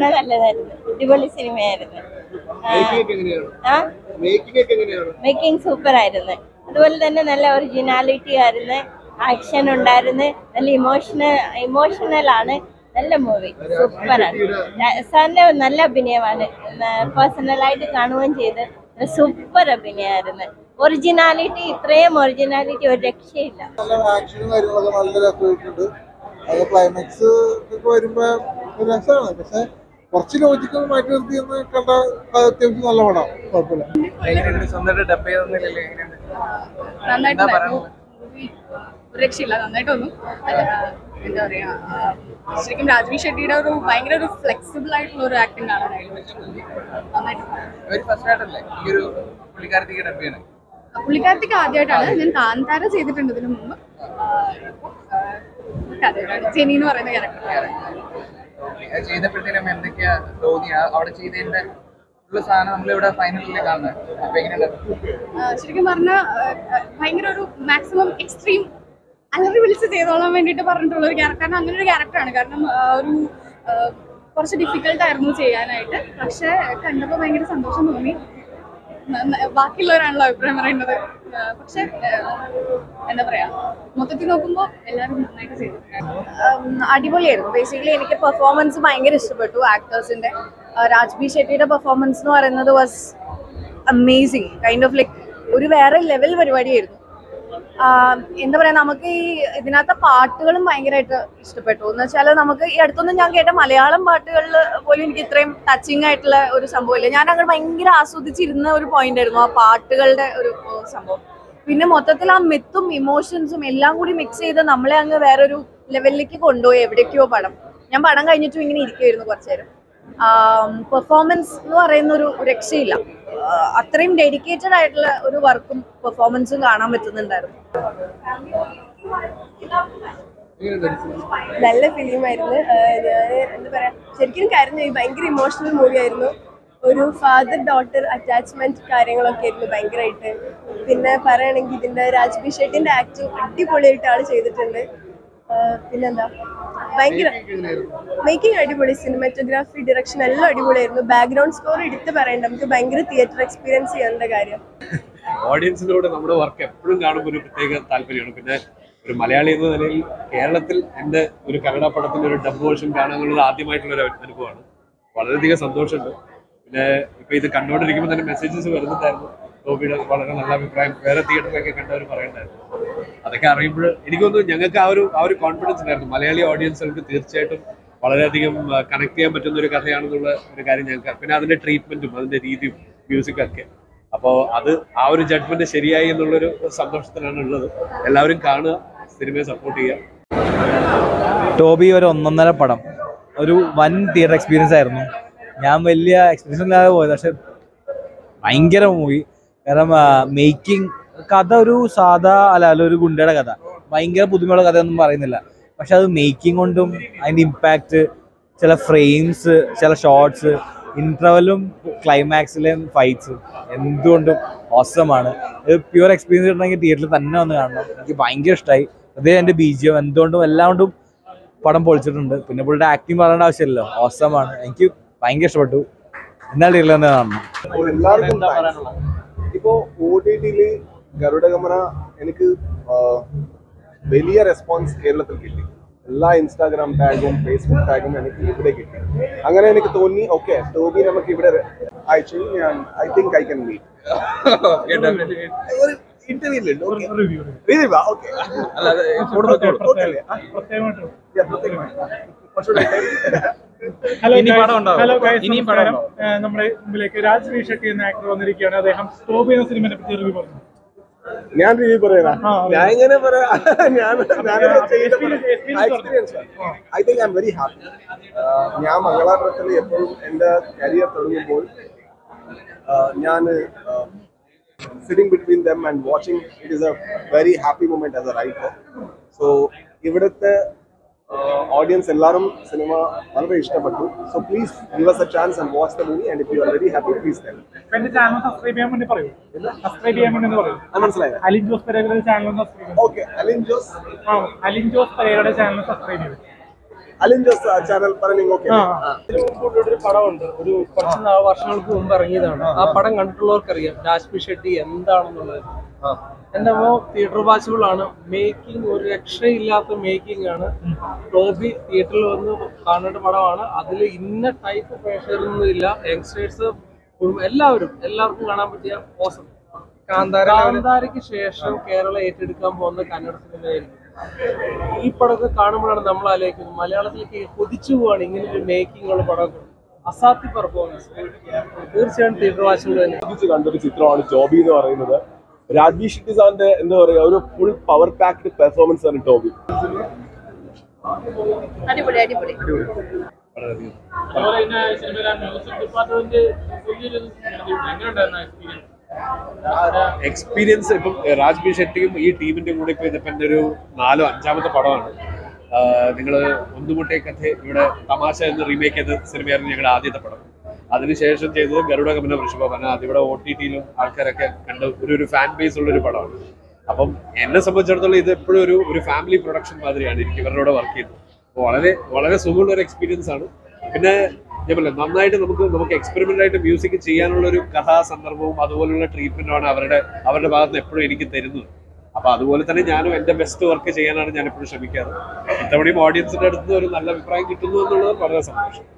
നല്ലതായിരുന്നു അടിപൊളി സിനിമയായിരുന്നു മേക്കിംഗ് ഒക്കെ എങ്ങനെയാണ് ആ മേക്കിംഗ് ഒക്കെ എങ്ങനെയാണ് മേക്കിംഗ് സൂപ്പർ ആയിരുന്നു അതുപോലെ തന്നെ നല്ല ഒറിജിനാലിറ്റി ആയിരുന്നു ആക്ഷൻ ഉണ്ടായിരുന്നു നല്ല ഇമോഷണൽ ഇമോഷണൽ ആണ് നല്ല മൂവി സൂപ്പറാണ് സാറിന്റെ നല്ല അഭിനയമാണ് പേഴ്സണലായിട്ട് കാണുകയും ചെയ്ത് സൂപ്പർ അഭിനയമായിരുന്നു ഒറിജിനാലിറ്റി ഇത്രയും ഒറിജിനാലിറ്റി ഒരു രക്ഷയില്ല നല്ല ആക്ഷനും കാര്യങ്ങളൊക്കെ നല്ല രസമായിട്ടുണ്ട് അത് ക്ലൈമാക്സ് ഒക്കെ വരുമ്പോ ഒരു രസമാണ് പക്ഷെ കുറച്ച് ലോജിക്കൽ മാറ്റി നിർത്തി എന്ന് കണ്ട അത് അത്യാവശ്യം നല്ല പടം കുഴപ്പമില്ല എങ്ങനെയുണ്ട് സ്വന്തമായിട്ട് ഡബ് ചെയ്തൊന്നുമില്ലല്ലോ എങ്ങനെയുണ്ട് നന്നായിട്ട് എന്താ പറയാനുള്ളത്? മൂവി ഒരു രക്ഷയില്ല നന്നായിട്ടൊന്നും അല്ല, എന്താ പറയാ ആ, ശരിക്കും രാജ്വി ഷെട്ടിയുടെ ഒരു ഭയങ്കര ഒരു ഫ്ലെക്സിബിൾ ആയിട്ടുള്ള ഒരു ആക്ടിങ് കാണാനായിട്ട് പറ്റും നന്നായിട്ട് ഒരു ഫസ്റ്റ് ആയിട്ടല്ലേ ഈ ഒരു പുള്ളിക്കാരത്തേക്ക് ഡബ് ചെയ്യണേ പുള്ളിക്കാരത്തേക്ക് ആദ്യമായിട്ടാണ് ഞാൻ കാന്താര ചെയ്തിട്ടുണ്ട് ഇതിനു മുമ്പ് ആദ്യമായിട്ടാണ് ജെനി എന്ന് പറയുന്ന ക്യാരക്ടർ അത് ചെയ്തപ്പോഴത്തേനും എന്തൊക്കെയാ തോന്നി ആ- അവിടെ ചെയ്തതിന്റെ ഉള്ള സാധനം നമ്മളിവിടെ ഫൈനലിൽ കാണുന്നത് അപ്പൊ എങ്ങനെയുണ്ട് ശരിക്കും പറഞ്ഞാൽ ഭയങ്കര ഒരു മാക്സിമം എക്സ്ട്രീം അലറി വിളിച്ച് ചെയ്തോളാൻ വേണ്ടിയിട്ട് പറഞ്ഞിട്ടുള്ള ഒരു ക്യാരക്ടർ കാരണം അങ്ങനെ ഒരു ക്യാരക്ടറാണ് കാരണം ആ, ഒരു ആ, കുറച്ച് ഡിഫിക്കൽട്ട് ആയിരുന്നു ചെയ്യാനായിട്ട് പക്ഷെ കണ്ടപ്പോൾ ഭയങ്കര സന്തോഷം തോന്നി നന്ന- ബാക്കിയുള്ളവരാണല്ലോ അഭിപ്രായം പറയുന്നത് ആ, പക്ഷെ ആ, എന്താ പറയാ മൊത്തത്തിൽ നോക്കുമ്പോൾ എല്ലാവരും നന്നായിട്ട് ചെയ്തിട്ടുണ്ട് അടിപൊളിയായിരുന്നു ബേസിക്കലി എനിക്ക് പെർഫോമൻസ് ഭയങ്കര ഇഷ്ടപ്പെട്ടു ആക്ടേഴ്സിന്റെ രാജ്ബി ഷെട്ടിയുടെ പെർഫോമൻസ് എന്ന് പറയുന്നത് was amazing kind of like ഒരു വേറെ ലെവൽ പരിപാടിയായിരുന്നു ആഹ് എന്താ പറയാ നമുക്ക് ഈ ഇതിനകത്തെ പാട്ടുകളും ഭയങ്കരമായിട്ട് ഇഷ്ടപ്പെട്ടു എന്ന് വെച്ചാൽ നമുക്ക് ഈ അടുത്തൊന്നും ഞാൻ കേട്ട മലയാളം പാട്ടുകളിൽ പോലും എനിക്ക് ഇത്രയും ടച്ചിങ് ആയിട്ടുള്ള ഒരു സംഭവമില്ല ഞാൻ അങ്ങോട്ട് ഭയങ്കര ആസ്വദിച്ചിരുന്ന ഒരു പോയിന്റ് ആയിരുന്നു ആ പാട്ടുകളുടെ ഒരു ഏഹ്, സംഭവം പിന്നെ മൊത്തത്തിൽ ആ മിത്തും ഇമോഷൻസും എല്ലാം കൂടി മിക്സ് ചെയ്ത് നമ്മളെ അങ്ങ് വേറൊരു ലെവലിലേക്ക് കൊണ്ടുപോയി എവിടേക്കോ പടം ഞാൻ പടം കഴിഞ്ഞിട്ടും ഇങ്ങനെ ഇരിക്കുമായിരുന്നു കുറച്ചു നേരം പെർഫോമൻസ് എന്ന് പറയുന്ന ഒരു രക്ഷയില്ല ആ, അത്രയും ഡെഡിക്കേറ്റഡ് ആയിട്ടുള്ള ഒരു വർക്കും പെർഫോമൻസും കാണാൻ പറ്റുന്നുണ്ടായിരുന്നു നല്ല ഫിലിമായിരുന്നു ഞാൻ എന്താ പറയാ ശരിക്കും കരഞ്ഞു പോയി. ഭയങ്കര ഇമോഷണൽ മൂവി ആയിരുന്നു ഒരു ഫാദർ ഡോട്ടർ അറ്റാച്ച്മെന്റ് കാര്യങ്ങളൊക്കെ ആയിരുന്നു ഭയങ്കരമായിട്ട് പിന്നെ പറയുകയാണെങ്കിൽ ഇതിന്റെ രാജ്ബി ഷെട്ടിന്റെ ആക്ടിങ് അടിപൊളിയായിട്ട് ആള് ചെയ്തിട്ടുണ്ട് ആ, പിന്നെന്താ ഭയങ്കര മേക്കിംഗ് അടിപൊളി സിനിമാറ്റോഗ്രാഫി ഡയറക്ഷൻ എല്ലാം അടിപൊളിയായിരുന്നു ബാക്ക്ഗ്രൗണ്ട് സ്കോർ എടുത്ത് പറയണ്ട നമുക്ക് ഭയങ്കര തിയേറ്റർ എക്സ്പീരിയൻസ് ചെയ്യേണ്ട കാര്യം ഓഡിയൻസിനോട് നമ്മുടെ വർക്ക് എപ്പോഴും കാണുമ്പോൾ ഒരു പ്രത്യേക താല്പര്യമാണ് പിന്നെ ഒരു മലയാളി എന്ന നിലയിൽ കേരളത്തിൽ എൻ്റെ ഒരു കന്നഡ പടത്തിന്റെ ഒരു ഡബ് വേർഷൻ കാണുക എന്നുള്ളത് ആദ്യമായിട്ടുള്ള ഒരു അനുഭവമാണ് വളരെയധികം സന്തോഷമുണ്ട് പിന്നെ ഇപ്പൊ ഇത് കണ്ടുകൊണ്ടിരിക്കുമ്പോൾ തന്നെ മെസ്സേജസ് വരുന്നുണ്ടായിരുന്നു ടോബിയുടെ വളരെ നല്ല അഭിപ്രായം വേറെ തിയേറ്ററിലൊക്കെ കണ്ടവർ പറയണ്ടായിരുന്നു അതൊക്കെ അറിയുമ്പോൾ എനിക്ക് തോന്നുന്നു ഞങ്ങൾക്ക് ആ ഒരു ആ ഒരു കോൺഫിഡൻസ് ഉണ്ടായിരുന്നു മലയാളി ഓഡിയൻസുകൾക്ക് തീർച്ചയായിട്ടും വളരെയധികം കണക്ട് ചെയ്യാൻ പറ്റുന്ന ഒരു കഥയാണെന്നുള്ള ഒരു കാര്യം ഞങ്ങൾക്ക് പിന്നെ അതിന്റെ ട്രീറ്റ്മെന്റും അതിന്റെ രീതിയും മ്യൂസിക്കും ഒക്കെ അപ്പോൾ അത് ആ ഒരു ജഡ്ജ്മെന്റ് ശരിയായി എന്നുള്ളൊരു സന്തോഷത്തിലാണ് ഉള്ളത് എല്ലാവരും കാണുക സിനിമയെ സപ്പോർട്ട് ചെയ്യുക ടോബി ഒരു ഒന്നൊന്നര പടം ഒരു വൻ തിയേറ്റർ എക്സ്പീരിയൻസ് ആയിരുന്നു ഞാൻ വലിയ എക്സ്പീരിയൻസ് ഇല്ലാതെ പോയത് പക്ഷെ ഭയങ്കര മൂവി കാരണം മേക്കിംഗ് കഥ ഒരു സാധാ അല്ല അല്ല ഒരു ഗുണ്ടയുടെ കഥ ഭയങ്കര പുതുമയുള്ള കഥയൊന്നും പറയുന്നില്ല പക്ഷെ അത് മേക്കിംഗ് കൊണ്ടും അതിൻ്റെ ഇമ്പാക്റ്റ് ചില ഫ്രെയിംസ് ചില ഷോർട്സ് ഇൻട്രവലും ക്ലൈമാക്സിലെയും ഫൈറ്റ്സും എന്തുകൊണ്ടും ഓസമാണ് ഇത് പ്യുവർ എക്സ്പീരിയൻസ് കിട്ടണമെങ്കിൽ തിയേറ്ററിൽ തന്നെ വന്ന് കാണണം എനിക്ക് ഭയങ്കര ഇഷ്ടമായി അതേ എൻ്റെ ബീജിയം എന്തുകൊണ്ടും എല്ലാം കൊണ്ടും പടം പൊളിച്ചിട്ടുണ്ട് പിന്നെ പുള്ളിയുടെ ആക്ടിങ് പറയേണ്ട ആവശ്യമില്ലല്ലോ ഓസമാണ് എനിക്ക് ഭയങ്കര ഇഷ്ടപ്പെട്ടു എന്നാൽ തിയേറ്ററിൽ തന്നെ കാണണം എല്ലാവർക്കും thanks. ഇപ്പോ ഒ ടി ടിയില് ഗരുഡഗമന എനിക്ക് ആ, വലിയ റെസ്പോൺസ് കേരളത്തിൽ കിട്ടി എല്ലാ ഇൻസ്റ്റാഗ്രാം ടാഗും ഫേസ്ബുക്ക് ടാഗും എനിക്ക് ഇവിടെ കിട്ടി അങ്ങനെ എനിക്ക് തോന്നി ഓക്കെ ടോബി നമുക്ക് ഇവിടെ അയച്ചു ഞാൻ I think I can meet interview review okay അല്ലാതെ കൂടെ വെച്ചോളൂ. ഹലോ ഇനി guys. പടം ഉണ്ടാവും. ഹലോ guys, ഇനിയും നമസ്കാരം. പടം ഉണ്ടാവും. ഏഹ് നമ്മുടെ മുമ്പിലേക്ക് രാജ് വി ഷെട്ടി എന്ന ആക്ടർ വന്നിരിക്കുകയാണ് അദ്ദേഹം ടോബി എന്ന സിനിമയെ പറ്റി റിവ്യൂ പറഞ്ഞു ഞാൻ റിവ്യൂ പറയാ ആ, അതെ. ഞാൻ ഇങ്ങനെ പറയാ ഞാൻ experience- experience I think I am very happy ഞാൻ മംഗളാപുരത്തിൽ എപ്പോഴും എൻ്റെ കരിയർ തുടങ്ങുമ്പോൾ uh, ഞാൻ sitting between them and watching it is a very happy moment as a writer so ഇവിടുത്തെ ഓഡിയൻസ് എല്ലാവരും സിനിമ വളരെ ഇഷ്ടപ്പെട്ടു so please give us a chance and watch the movie and if you are very happy please tell എന്റെ channel subscribe ചെയ്യാൻ വേണ്ടി പറയൂ subscribe ചെയ്യാൻ വേണ്ടി ഒന്ന് പറയൂ മനസ്സിലായോ അലിൻ ജോസ് പെരേരയുടെ ചാനൽ സബ്സ്ക്രൈബ് ചെയ്യൂ ഓക്കെ അലിൻ ജോസ് ആ അലിൻ ജോസ് പെരേരയുടെ ചാനൽ സബ്സ്ക്രൈബ് ചെയ്തു അലിൻ ജോസ് ചാനൽ പറഞ്ഞ ഓക്കെ ഇതിനു മുമ്പ് ഒരു പടമുണ്ട് ഒരു കുറച്ച് നാൾ വർഷങ്ങൾക്ക് മുമ്പ് ഇറങ്ങിയതാണ് ആ പടം കണ്ടിട്ടുള്ളവർക്കറിയാം രാജ്പി ഷെട്ടി എന്താണെന്നുള്ളത് എന്റെ മോ തിയേറ്റർ വാച്ചബിൾ ആണ് മേക്കിംഗ് ഒരു രക്ഷയില്ലാത്ത മേക്കിംഗ് ആണ് ടോബി തിയേറ്ററിൽ വന്ന് കാണേണ്ട പടമാണ് അതിൽ ഇന്ന ടൈപ്പ് പ്രേക്ഷകരൊന്നും ഇല്ല യങ്സ്റ്റേഴ്സ് എല്ലാവരും എല്ലാവർക്കും കാണാൻ പറ്റിയ ഓസം കാന്താരയ്ക്ക് ശേഷം കേരളം ഏറ്റെടുക്കാൻ പോകുന്ന കന്നഡ സിനിമയായിരിക്കും ഈ പടമൊക്കെ കാണുമ്പോഴാണ് നമ്മൾ ആലോചിക്കുന്നത് മലയാളത്തിലേക്ക് കൊതിച്ചു പോവാണ് ഇങ്ങനെ ഒരു മേക്കിംഗ് ഉള്ള പടമൊക്കെ അസാധ്യ പെർഫോമൻസ് തീർച്ചയായും തിയേറ്റർ വാച്ചുകൾ തന്നെ ശ്രദ്ധിച്ച് കണ്ടൊരു ചിത്രമാണ് ടോബി എന്ന് പറയുന്നത് രാജ്വി ഷെട്ടി സാറിന്റെ എന്താ പറയാ ഒരു ഫുൾ പവർ പാക്ഡ് പെർഫോമൻസ് ആണ് ടോബി അടിപൊളി അടിപൊളി വളരെയധികം അതുപോലെ തന്നെ സിനിമയിലെ മ്യൂസിക് ഡിപ്പാർട്ട്മെന്റ് വലിയൊരു എങ്ങനെയുണ്ടായിരുന്നു എക്സ്പീരിയൻസ് എക്സ്പീരിയൻസ് ഇപ്പം രാജ്ബി ഷെട്ടിയും ഈ ടീമിന്റെ കൂടെ ഇപ്പൊ ഇതിപ്പോ എന്റെ ഒരു നാലോ അഞ്ചാമത്തെ പടമാണ് നിങ്ങൾ ഒന്നുമുട്ടേ കഥ ഇവിടെ തമാശ എന്ന് റീമേക്ക് ചെയ്ത സിനിമയായിരുന്നു ഞങ്ങളുടെ ആദ്യത്തെ പടം അതിനുശേഷം ചെയ്തത് ഗരുഡ ഗമന വൃഷഭവന അതിവിടെ ഒ ടി ടിയിലും ആൾക്കാരൊക്കെ കണ്ട് ഒരു ഒരു ഫാൻ ബേസ് ഉള്ള ഒരു പടമാണ് അപ്പം എന്നെ സംബന്ധിച്ചിടത്തോളം ഇത് എപ്പോഴും ഒരു ഒരു ഫാമിലി പ്രൊഡക്ഷൻ മാതിരിയാണ് എനിക്ക് ഇവരുടെ കൂടെ വർക്ക് ചെയ്യുന്നത് അപ്പോൾ വളരെ വളരെ സുഖമുള്ള ഒരു എക്സ്പീരിയൻസ് ആണ് പിന്നെ ഞാൻ പറഞ്ഞില്ലേ, നന്നായിട്ട് നമുക്ക് നമുക്ക് എക്സ്പെരിമെന്റ് ആയിട്ട് മ്യൂസിക് ചെയ്യാനുള്ള ഒരു കഥാ സന്ദർഭവും അതുപോലുള്ള ട്രീറ്റ്മെന്റുമാണ് അവരുടെ അവരുടെ ഭാഗത്ത് നിന്ന് എപ്പോഴും എനിക്ക് തരുന്നത് അപ്പൊ അതുപോലെ തന്നെ ഞാനും എന്റെ ബെസ്റ്റ് വർക്ക് ചെയ്യാനാണ് ഞാൻ എപ്പോഴും ശ്രമിക്കാറ് ഇത്തവണയും ഓഡിയൻസിന്റെ അടുത്ത് നിന്ന് ഒരു നല്ല അഭിപ്രായം കിട്ടുന്നു എന്നുള്ളത് വളരെ സന്തോഷം